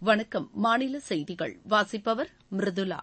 வணக்கம் மாநில செய்திகள் வாசிப்பவர் மிருதுளா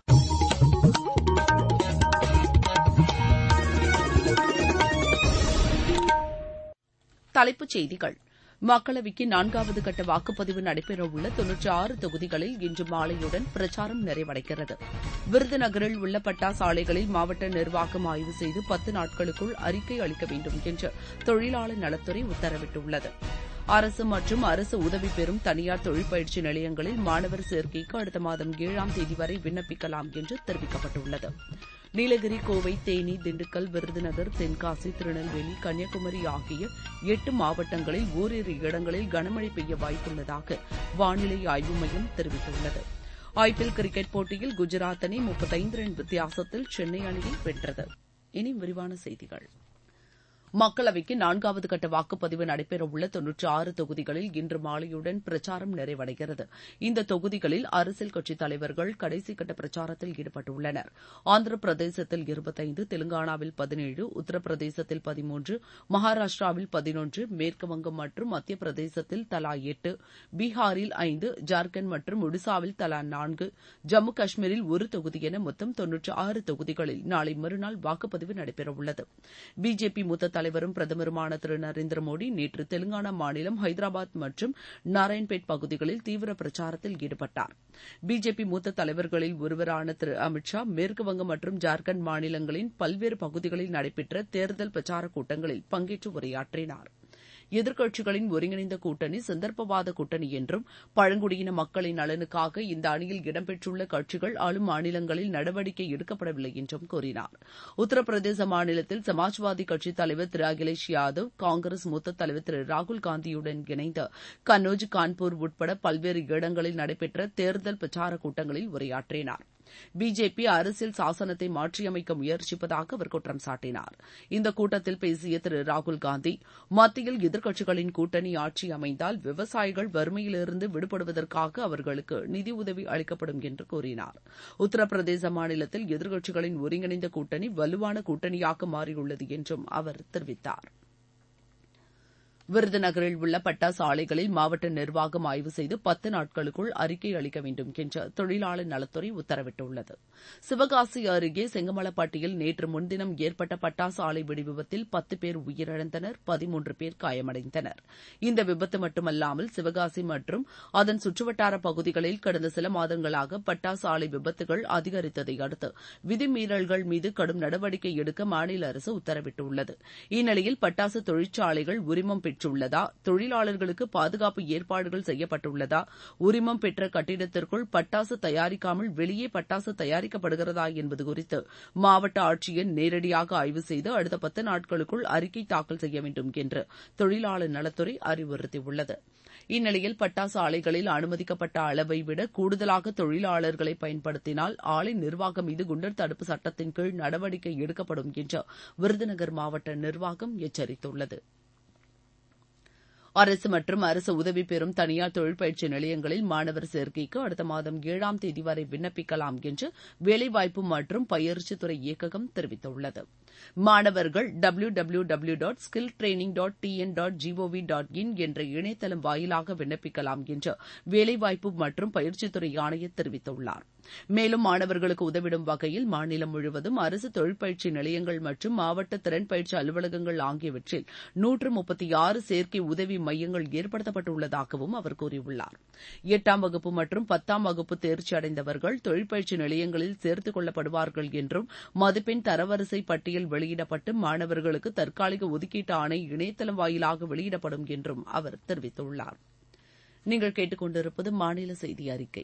தலைப்புச் செய்திகள் மக்களவைக்கு நான்காவது கட்ட வாக்குப்பதிவு நடைபெறவுள்ள தொன்னூற்றி ஆறு தொகுதிகளில் இன்று மாலையுடன் பிரச்சாரம் நிறைவடைகிறது விருதுநகரில் உள்ள பட்டாசு ஆலைகளில் மாவட்ட நிர்வாகம் ஆய்வு செய்து பத்து நாட்களுக்குள் அறிக்கை அளிக்க வேண்டும் என்று தொழிலாளர் நலத்துறை உத்தரவிட்டுள்ளது அரசு மற்றும் அரசு உதவி பெறும் தனியார் தொழிற்பயிற்சி நிலையங்களில் மாணவர் சேர்க்கைக்கு அடுத்த மாதம் ஏழாம் தேதி வரை விண்ணப்பிக்கலாம் என்று தெரிவிக்கப்பட்டுள்ளது நீலகிரி கோவை தேனி திண்டுக்கல் விருதுநகர் தென்காசி திருநெல்வேலி கன்னியாகுமரி ஆகிய எட்டு மாவட்டங்களில் ஓரிரு இடங்களில் கனமழை பெய்ய வாய்ப்புள்ளதாக வானிலை ஆய்வு மையம் தெரிவித்துள்ளது ஐபிஎல் கிரிக்கெட் போட்டியில் குஜராத் அணி முப்பத்தைந்து ரன் வித்தியாசத்தில் சென்னை அணியை வென்றது இனி விரிவான செய்திகள் மக்களவைக்கு நான்காவது கட்ட வாக்குப்பதிவு நடைபெறவுள்ள தொன்னூற்றி ஆறு தொகுதிகளில் இன்று மாலையுடன் பிரச்சாரம் நிறைவடைகிறது இந்த தொகுதிகளில் அரசியல் கட்சித் தலைவர்கள் கடைசி கட்ட பிரச்சாரத்தில் ஈடுபட்டுள்ளனர் ஆந்திர பிரதேசத்தில் இருபத்தைந்து தெலுங்கானாவில் பதினேழு உத்தரப்பிரதேசத்தில் பதிமூன்று மகாராஷ்டிராவில் பதினொன்று மேற்குவங்கம் மற்றும் மத்திய பிரதேசத்தில் தலா எட்டு பீகாரில் ஐந்து ஜார்க்கண்ட் மற்றும் ஒடிசாவில் தலா நான்கு ஜம்மு காஷ்மீரில் ஒரு தொகுதி என மொத்தம் தொன்னூற்றி ஆறு தொகுதிகளில் நாளை மறுநாள் வாக்குப்பதிவு நடைபெறவுள்ளது பிஜேபி மூத்த தலைவரும் பிரதமருமான திரு நரேந்திர மோடி நேற்று தெலுங்கானா மாநிலம் ஹைதராபாத் மற்றும் நாராயண்பேட் பகுதிகளில் தீவிர பிரச்சாரத்தில் ஈடுபட்டார் பிஜேபி மூத்த தலைவர்களில் ஒருவரான திரு அமித் ஷா மேற்குவங்கம் மற்றும் ஜார்க்கண்ட் மாநிலங்களின் பல்வேறு பகுதிகளில் நடைபெற்ற தேர்தல் பிரச்சாரக் கூட்டங்களில் பங்கேற்று உரையாற்றினார் எதிர்க்கட்சிகளின் ஒருங்கிணைந்த கூட்டணி சந்தர்ப்பவாத கூட்டணி என்றும் பழங்குடியின மக்களின் நலனுக்காக இந்த அணியில் இடம்பெற்றுள்ள கட்சிகள் ஆளும் மாநிலங்களில் நடவடிக்கை எடுக்கப்படவில்லை என்றும் கூறினார் உத்தரப்பிரதேச மாநிலத்தில் சமாஜ்வாதி கட்சித் தலைவர் திரு அகிலேஷ் யாதவ் காங்கிரஸ் மூத்த தலைவர் திரு ராகுல் காந்தியுடன் இணைந்து கன்னோஜ் கான்பூர் உட்பட பல்வேறு இடங்களில் நடைபெற்ற தேர்தல் பிரச்சாரக் கூட்டங்களில் உரையாற்றினார் பிஜேபி அரசியல் சாசனத்தை மாற்றியமைக்க முயற்சிப்பதாக அவர் குற்றம் சாட்டினார் இந்த கூட்டத்தில் பேசிய திரு ராகுல்காந்தி மத்தியில் எதிர்க்கட்சிகளின் கூட்டணி ஆட்சி அமைந்தால் விவசாயிகள் வறுமையிலிருந்து விடுபடுவதற்காக அவர்களுக்கு நிதி உதவி அளிக்கப்படும் என்று கூறினார் உத்தரப்பிரதேச மாநிலத்தில் எதிர்க்கட்சிகளின் ஒருங்கிணைந்த கூட்டணி வலுவான கூட்டணியாக மாறியுள்ளது என்றும் அவர் தெரிவித்தார் விருதுநகரில் உள்ள பட்டாசு ஆலைகளில் மாவட்ட நிர்வாகம் ஆய்வு செய்து பத்து நாட்களுக்குள் அறிக்கை அளிக்க வேண்டும் என்று தொழிலாளர் நலத்துறை உத்தரவிட்டுள்ளது சிவகாசி அருகே செங்கமலப்பட்டியில் நேற்று முன்தினம் ஏற்பட்ட பட்டாசு ஆலை வெடிவிபத்தில் பத்து பேர் உயிரிழந்தனர் பதிமூன்று பேர் காயமடைந்தனர் இந்த விபத்து மட்டுமல்லாமல் சிவகாசி மற்றும் அதன் சுற்றுவட்டார பகுதிகளில் கடந்த சில மாதங்களாக பட்டாசு ஆலை விபத்துகள் அதிகரித்ததை அடுத்து விதிமீறல்கள் மீது கடும் நடவடிக்கை எடுக்க மாநில அரசு உத்தரவிட்டுள்ளது இந்நிலையில் பட்டாசு தொழிற்சாலைகள் உரிமம் பெற்று பெற்றுள்ளதா தொழிலாளர்களுக்கு பாதுகாப்பு ஏற்பாடுகள் செய்யப்பட்டுள்ளதா உரிமம் பெற்ற கட்டிடத்திற்குள் பட்டாசு தயாரிக்காமல் வெளியே பட்டாசு தயாரிக்கப்படுகிறதா என்பது குறித்து மாவட்ட ஆட்சியர் நேரடியாக ஆய்வு செய்து அடுத்த பத்து நாட்களுக்குள் அறிக்கை தாக்கல் செய்ய வேண்டும் என்று தொழிலாளர் நலத்துறை அறிவுறுத்தியுள்ளது இந்நிலையில் பட்டாசு ஆலைகளில் அனுமதிக்கப்பட்ட அளவை விட கூடுதலாக தொழிலாளர்களை பயன்படுத்தினால் ஆலை நிர்வாகம் மீது குண்டர் தடுப்பு சட்டத்தின் கீழ் நடவடிக்கை எடுக்கப்படும் என்று விருதுநகர் மாவட்ட நிர்வாகம் எச்சரித்துள்ளது அரசு மற்றும் அரசு உதவி பெறும் தனியார் தொழிற்பயிற்சி நிலையங்களில் மாணவர் சேர்க்கைக்கு அடுத்த மாதம் ஏழாம் தேதி வரை விண்ணப்பிக்கலாம் என்று வேலைவாய்ப்பு மற்றும் பயிற்சித்துறை இயக்ககம் தெரிவித்துள்ளது மாணவர்கள் W W W dot skill training dot TN dot GOV dot in என்ற இணையதளம் வாயிலாக விண்ணப்பிக்கலாம் என்று வேலைவாய்ப்பு மற்றும் பயிற்சித்துறை ஆணையர் தெரிவித்துள்ளார் மேலும் மாணவர்களுக்கு உதவிடும் வகையில் மாநிலம் முழுவதும் அரசு தொழிற்பயிற்சி நிலையங்கள் மற்றும் மாவட்ட திறன் பயிற்சி அலுவலகங்கள் ஆகியவற்றில் நூற்று முப்பத்தி ஆறு சேர்க்கை உதவி மையங்கள் ஏற்படுத்தப்பட்டுள்ளதாகவும் அவர் கூறியுள்ளார் எட்டாம் வகுப்பு மற்றும் பத்தாம் வகுப்பு தேர்ச்சி அடைந்தவர்கள் தொழிற்பயிற்சி நிலையங்களில் சேர்த்துக் கொள்ளப்படுவார்கள் என்றும் மதிப்பெண் தரவரிசை பட்டியல் வெளியிடப்பட்டு மாணவர்களுக்கு தற்காலிக ஒதுக்கீட்டு ஆணை இணையதளம் வாயிலாக வெளியிடப்படும் என்றும் அவர் தெரிவித்துள்ளார் நீங்கள் கேட்டுக்கொண்டிருப்பது மாநில செய்தி அறிக்கை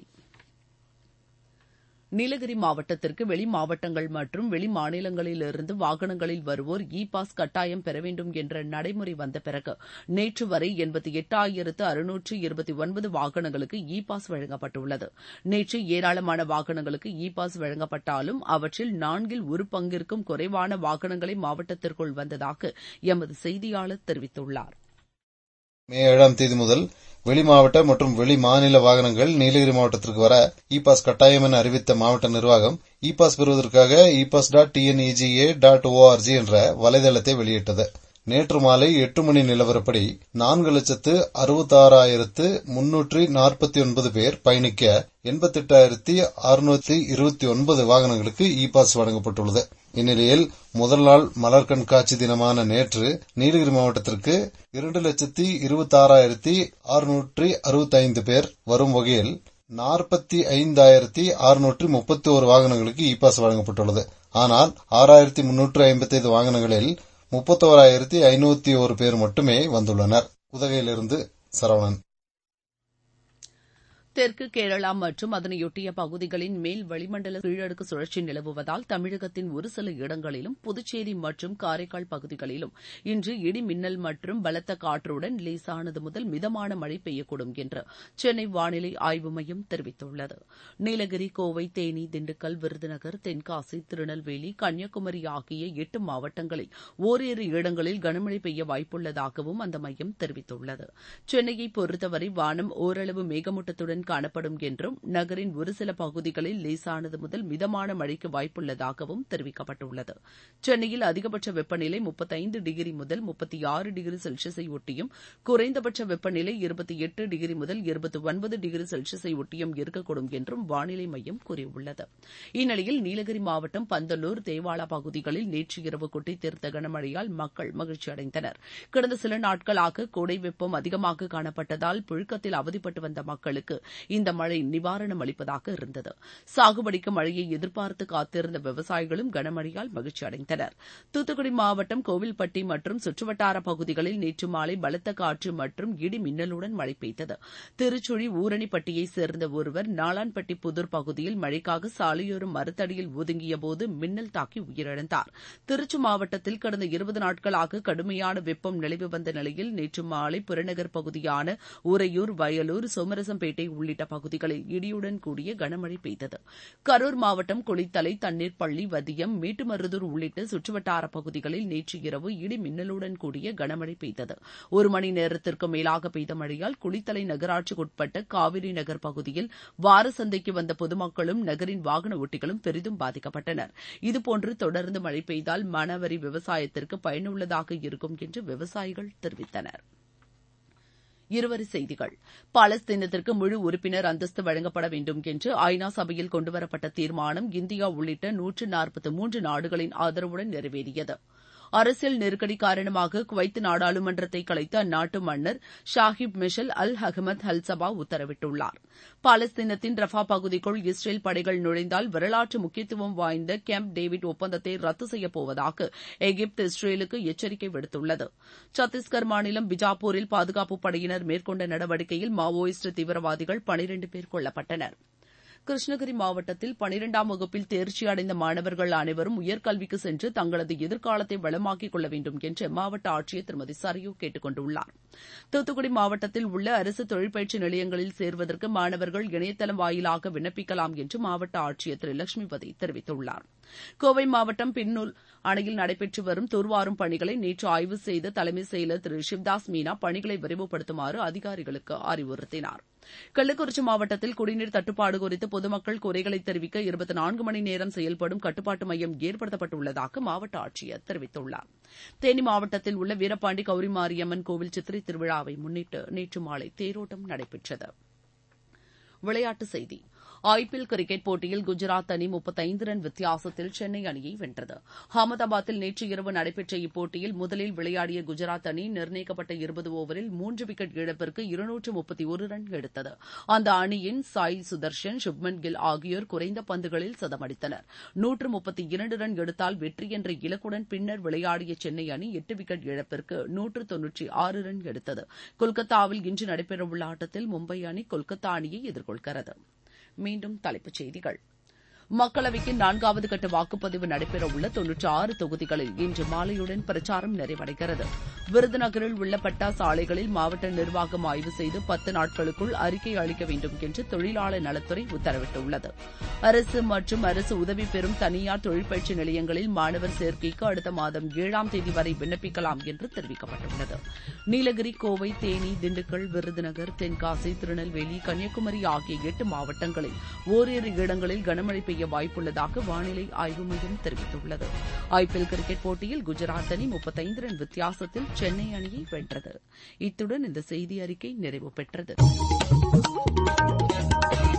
நீலகிரி மாவட்டத்திற்கு வெளி மாவட்டங்கள் மற்றும் வெளி மாநிலங்களிலிருந்து வாகனங்களில் வருவோர் இ பாஸ் கட்டாயம் பெற வேண்டும் என்ற நடைமுறை வந்த பிறகு நேற்று வரை எண்பத்தி எட்டாயிரத்து அறுநூற்று இருபத்தி ஒன்பது வாகனங்களுக்கு இ பாஸ் வழங்கப்பட்டுள்ளது நேற்று ஏராளமான வாகனங்களுக்கு இ பாஸ் வழங்கப்பட்டாலும் அவற்றில் நான்கில் ஒரு பங்கிற்கும் குறைவான வாகனங்களே மாவட்டத்திற்குள் வந்ததாக எமது செய்தியாளர் தெரிவித்துள்ளார் மே ஏழாம் தேதி முதல் வெளி மாவட்ட மற்றும் வெளி மாநில வாகனங்கள் நீலகிரி மாவட்டத்திற்கு வர இ பாஸ் கட்டாயம் என அறிவித்த மாவட்ட நிர்வாகம் இ பாஸ் பெறுவதற்காக e pass dot TNEGA dot ORG என்ற வலைதளத்தை வெளியிட்டது நேற்று மாலை எட்டு மணி நிலவரப்படி நான்கு லட்சத்து அறுபத்தாறாயிரத்து முன்னூற்றி நாற்பத்தி ஒன்பது பேர் பயணிக்க எண்பத்தெட்டாயிரத்தி அறுநூத்தி இருபத்தி ஒன்பது வாகனங்களுக்கு இ பாஸ் வழங்கப்பட்டுள்ளது இந்நிலையில் முதல் நாள் மலர் கண்காட்சி தினமான நேற்று நீலகிரி மாவட்டத்திற்கு இரண்டு லட்சத்தி இருபத்தாறாயிரத்தி அறுநூற்றி அறுபத்தைந்து பேர் வரும் வகையில் நாற்பத்தி ஐந்தாயிரத்தி அறுநூற்றி முப்பத்தி ஒரு வாகனங்களுக்கு இ பாஸ் வழங்கப்பட்டுள்ளது ஆனால் ஆறாயிரத்தி முன்னூற்று ஐம்பத்தைந்து வாகனங்களில் முப்பத்தோராயிரத்தி ஐநூத்தி ஒரு பேர் மட்டுமே வந்துள்ளனர் உதகையிலிருந்து சரவணன் தெற்கு கேரளா மற்றும் அதனையொட்டிய பகுதிகளின் மேல் வளிமண்டல கீழடுக்கு சுழற்சி நிலவுவதால் தமிழகத்தின் ஒரு சில இடங்களிலும் புதுச்சேரி மற்றும் காரைக்கால் பகுதிகளிலும் இன்று இடி மின்னல் மற்றும் பலத்த காற்றுடன் லேசானது முதல் மிதமான மழை பெய்யக்கூடும் என்று சென்னை வானிலை ஆய்வு மையம் தெரிவித்துள்ளது நீலகிரி கோவை தேனி திண்டுக்கல் விருதுநகர் தென்காசி திருநெல்வேலி கன்னியாகுமரி ஆகிய எட்டு மாவட்டங்களில் ஓரிரு இடங்களில் கனமழை பெய்ய வாய்ப்புள்ளதாகவும் அந்த மையம் தெரிவித்துள்ளது சென்னையை பொறுத்தவரை வானம் ஓரளவு மேகமூட்டத்துடன் காணப்படும் என்றும் நகரின் ஒரு சில பகுதிகளில் லேசானது முதல் மிதமான மழைக்கு வாய்ப்புள்ளதாகவும் தெரிவிக்கப்பட்டுள்ளது சென்னையில் அதிகபட்ச வெப்பநிலை முப்பத்தைந்து டிகிரி முதல் முப்பத்தி ஆறு டிகிரி செல்சியஸை ஒட்டியும் குறைந்தபட்ச வெப்பநிலை இருபத்தி எட்டு டிகிரி முதல் இருபத்தி ஒன்பது டிகிரி செல்சியஸை ஒட்டியும் இருக்கக்கூடும் என்றும் வானிலை மையம் கூறியுள்ளது இந்நிலையில் நீலகிரி மாவட்டம் பந்தலூர் தேவாலா பகுதிகளில் நேற்று இரவு கொட்டி தீர்த்த கனமழையால் மக்கள் மகிழ்ச்சியடைந்தனர் கடந்த சில நாட்களாக கோடை வெப்பம் அதிகமாக காணப்பட்டதால் புழுக்கத்தில் அவதிப்பட்டு வந்த மக்களுக்கு இந்த மழை நிவாரணம் அளிப்பதாக இருந்தது சாகுபடிக்கு மழையை எதிர்பார்த்து காத்திருந்த விவசாயிகளும் கனமழையால் மகிழ்ச்சி அடைந்தனர் தூத்துக்குடி மாவட்டம் கோவில்பட்டி மற்றும் சுற்றுவட்டார பகுதிகளில் நேற்று மாலை பலத்த காற்று மற்றும் இடி மின்னலுடன் மழை பெய்தது திருச்சுழி ஊரணிப்பட்டியைச் சேர்ந்த ஒருவர் நாளான்பட்டி புதூர் பகுதியில் மழைக்காக சாலையோரம் மரத்தடியில் ஒதுங்கிய போது மின்னல் தாக்கி உயிரிழந்தார் திருச்சி மாவட்டத்தில் கடந்த இருபது நாட்களாக கடுமையான வெப்பம் நிலவி வந்த நிலையில் நேற்று மாலை புறநகர் பகுதியான உறையூர் வயலூர் சோமரசம்பேட்டை உள்ளிட்ட பகுதிகளில் இடியுடன் கூடிய கனமழை பெய்தது கரூர் மாவட்டம் குளித்தலை தண்ணீர்பள்ளி வதியம் மேட்டுமருதூர் உள்ளிட்ட சுற்றுவட்டார பகுதிகளில் நேற்று இரவு இடி மின்னலுடன் கூடிய கனமழை பெய்தது ஒரு மணி நேரத்திற்கு மேலாக பெய்த மழையால் குளித்தலை நகராட்சிக்குட்பட்ட காவிரி நகர் பகுதியில் வார சந்தைக்கு வந்த பொதுமக்களும் நகரின் வாகன ஓட்டிகளும் பெரிதும் பாதிக்கப்பட்டனர் இதுபோன்று தொடர்ந்து மழை பெய்தால் மணவரி விவசாயத்திற்கு பயனுள்ளதாக இருக்கும் என்று விவசாயிகள் தெரிவித்தனர் இருவரி செய்திகள் பாலஸ்தீனத்திற்கு முழு உறுப்பினர் அந்தஸ்து வழங்கப்பட வேண்டும் என்று ஐநா சபையில் கொண்டுவரப்பட்ட தீர்மானம் இந்தியா உள்ளிட்ட நூற்று நாற்பத்தி மூன்று நாடுகளின் ஆதரவுடன் நிறைவேறியது அரசியல் நெருக்கடி காரணமாக குவைத் நாடாளுமன்றத்தை கலைத்த அந்நாட்டு மன்னர் ஷாஹிப் Mishal Al Ahmad Al Sabah உத்தரவிட்டுள்ளார் பாலஸ்தீனத்தின் ரஃபா பகுதிக்குள் இஸ்ரேல் படைகள் நுழைந்தால் வரலாற்று முக்கியத்துவம் வாய்ந்த கேம்ப் டேவிட் ஒப்பந்தத்தை ரத்து செய்யப்போவதாக எகிப்து இஸ்ரேலுக்கு எச்சரிக்கை விடுத்துள்ளது சத்தீஸ்கர் மாநிலம் பிஜாப்பூரில் பாதுகாப்பு படையினர் மேற்கொண்ட நடவடிக்கையில் மாவோயிஸ்ட் தீவிரவாதிகள் பனிரண்டு பேர் கொல்லப்பட்டனா் கிருஷ்ணகிரி மாவட்டத்தில் பனிரெண்டாம் வகுப்பில் தேர்ச்சி அடைந்த மாணவர்கள் அனைவரும் உயர்கல்விக்கு சென்று தங்களது எதிர்காலத்தை வளமாக்கிக் கொள்ள வேண்டும் என்று மாவட்ட ஆட்சியர் திருமதி சரியு கேட்டுக் கொண்டுள்ளார் தூத்துக்குடி மாவட்டத்தில் உள்ள அரசு தொழிற்பயிற்சி நிலையங்களில் சேர்வதற்கு மாணவர்கள் இணையதளம் வாயிலாக விண்ணப்பிக்கலாம் என்று மாவட்ட ஆட்சியர் திரு லட்சுமிபதி தெரிவித்துள்ளார் கோவை மாவட்டம் பின்னூல் அணையில் நடைபெற்று வரும் தூர்வாரும் பணிகளை நேற்று ஆய்வு செய்த தலைமைச் செயலர் திரு சிவ்தாஸ் மீனா பணிகளை விரைவுபடுத்துமாறு அதிகாரிகளுக்கு அறிவுறுத்தினார் கள்ளக்குறிச்சி மாவட்டத்தில் குடிநீர் தட்டுப்பாடு குறித்து பொதுமக்கள் குறைகளை தெரிவிக்க இருபத்தி நான்கு மணி நேரம் செயல்படும் கட்டுப்பாட்டு மையம் ஏற்படுத்தப்பட்டுள்ளதாக மாவட்ட ஆட்சியர் தெரிவித்துள்ளார் தேனி மாவட்டத்தில் உள்ள வீரபாண்டி கௌரிமாரியம்மன் கோவில் சித்திரை திருவிழாவை முன்னிட்டு நேற்று மாலை தேரோட்டம் நடைபெற்றது விளையாட்டுச் செய்தி ஐபிஎல் கிரிக்கெட் போட்டியில் குஜராத் அணி முப்பத்தைந்து ரன் வித்தியாசத்தில் சென்னை அணியை வென்றது அகமதாபாத்தில் நேற்று இரவு நடைபெற்ற இப்போட்டியில் முதலில் விளையாடிய குஜராத் அணி நிர்ணயிக்கப்பட்ட இருபது ஓவரில் மூன்று விக்கெட் இழப்பிற்கு இருநூற்று முப்பத்தி ஒரு ரன் எடுத்தது அந்த அணியின் சாய் சுதர்ஷன் சுப்மன் கில் ஆகியோர் குறைந்த பந்துகளில் சதமடித்தனர் நூற்று முப்பத்தி இரண்டு ரன் எடுத்தால் வெற்றி என்ற இலக்குடன் பின்னர் விளையாடிய சென்னை அணி எட்டு விக்கெட் இழப்பிற்கு நூற்று தொன்னூற்றி ஆறு ரன் எடுத்தது கொல்கத்தாவில் இன்று நடைபெறவுள்ள ஆட்டத்தில் மும்பை அணி கொல்கத்தா அணியை எதிர்கொள்கிறது மீண்டும் தலைப்புச் செய்திகள் மக்களவைக்கு நான்காவது கட்ட வாக்குப்பதிவு நடைபெறவுள்ள தொன்னூற்றி ஆறு தொகுதிகளில் இன்று மாலையுடன் பிரச்சாரம் நிறைவடைகிறது விருதுநகரில் உள்ள பட்டாசு ஆலைகளில் மாவட்ட நிர்வாகம் ஆய்வு செய்து பத்து நாட்களுக்குள் அறிக்கை அளிக்க வேண்டும் என்று தொழிலாளர் நலத்துறை உத்தரவிட்டுள்ளது அரசு மற்றும் அரசு உதவி பெறும் தனியார் தொழிற்பயிற்சி நிலையங்களில் மாணவர் சேர்க்கைக்கு அடுத்த மாதம் ஏழாம் தேதி வரை விண்ணப்பிக்கலாம் என்று தெரிவிக்கப்பட்டுள்ளது நீலகிரி கோவை தேனி திண்டுக்கல் விருதுநகர் தென்காசி திருநெல்வேலி கன்னியாகுமரி ஆகிய எட்டு மாவட்டங்களில் ஓரிரு இடங்களில் கனமழை பெய்ய பெய்ய வாய்ப்புள்ளதாக வானிலை ஆய்வு மையம் தெரிவித்துள்ளது ஐபிஎல் கிரிக்கெட் போட்டியில் குஜராத் அணி முப்பத்தைந்து ரன் வித்தியாசத்தில் சென்னை அணியை வென்றது இத்துடன் இந்த செய்தி அறிக்கை நிறைவு பெற்றது